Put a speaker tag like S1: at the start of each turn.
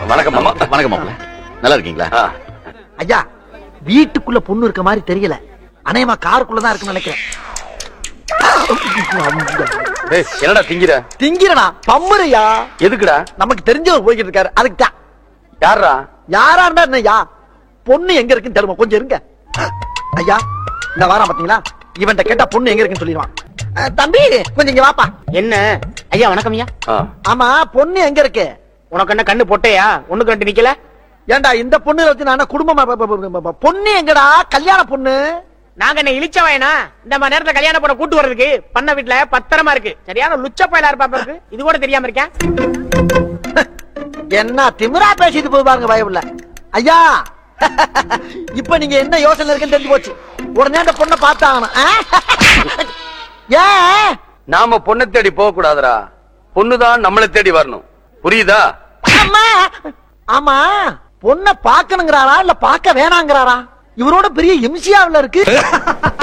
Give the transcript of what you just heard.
S1: வணக்கம் மாமா வணக்கம் மாமா நல்லா இருக்கீங்களா
S2: ஐயா வீட்டுக்குள்ள பொண்ணு இருக்க மாதிரி தெரியல அநேகமா காருக்குள்ளதான் இருக்குன்னு நினைக்கிறேன்
S1: ஏய், என்னடா திங்கிற
S2: திங்கிறனா பம்முறையா
S1: எதுக்குடா
S2: நமக்கு தெரிஞ்சவர் போய்கிட்டு இருக்காரு அதுக்கு தான்
S1: யாரா
S2: யாரா இருந்தா என்னய்யா பொண்ணு எங்க இருக்குன்னு தெரியுமா கொஞ்சம் இருங்க ஐயா இந்த வாரம் பாத்தீங்களா இவன்ட்ட கேட்டா பொண்ணு எங்க இருக்குன்னு சொல்லிடுவான் அஹ், தம்பி கொஞ்சம் இங்க வாப்பா
S3: என்ன ஐயா வணக்கம் ஐயா
S2: ஆமா பொண்ணு எங்க இருக்கு
S3: உனக்கு என்ன கண்ணு பொட்டையா ஒண்ணுக்கு ரெண்டு நிக்கல
S2: ஏன்டா இந்த பொண்ணு வச்சு நான் என்ன குடும்பமா ப- ப- ப- ப- பொண்ணு எங்கடா கல்யாண பொண்ணு
S3: நாங்க என்ன இழிச்ச வயனா இந்த மாதிரி நேரத்துல கல்யாணம் பண்ண கூட்டு வர்றதுக்கு பண்ண வீட்டுல பத்திரமா இருக்கு சரியான லுச்ச பயலா இருப்பா இருக்கு இது கூட தெரியாம இருக்கேன்
S2: என்ன திமிரா பேசிட்டு போய் பாருங்க பயவுல ஐயா இப்ப நீங்க என்ன யோசனை இருக்குன்னு தெரிஞ்சு போச்சு உடனே அந்த பொண்ணை பார்த்தாகணும் ஆ? ஏன்
S1: நாம பொண்ணை தேடி போக கூடாதுடா பொண்ணுதான் நம்மளை தேடி வரணும் புரியுதா
S2: அம்மா ஆமா பொண்ணை பார்க்கணுங்கிறாரா இல்ல பார்க்க வேணாங்கிறாரா இவரோட பெரிய இம்சியாவுல இருக்கு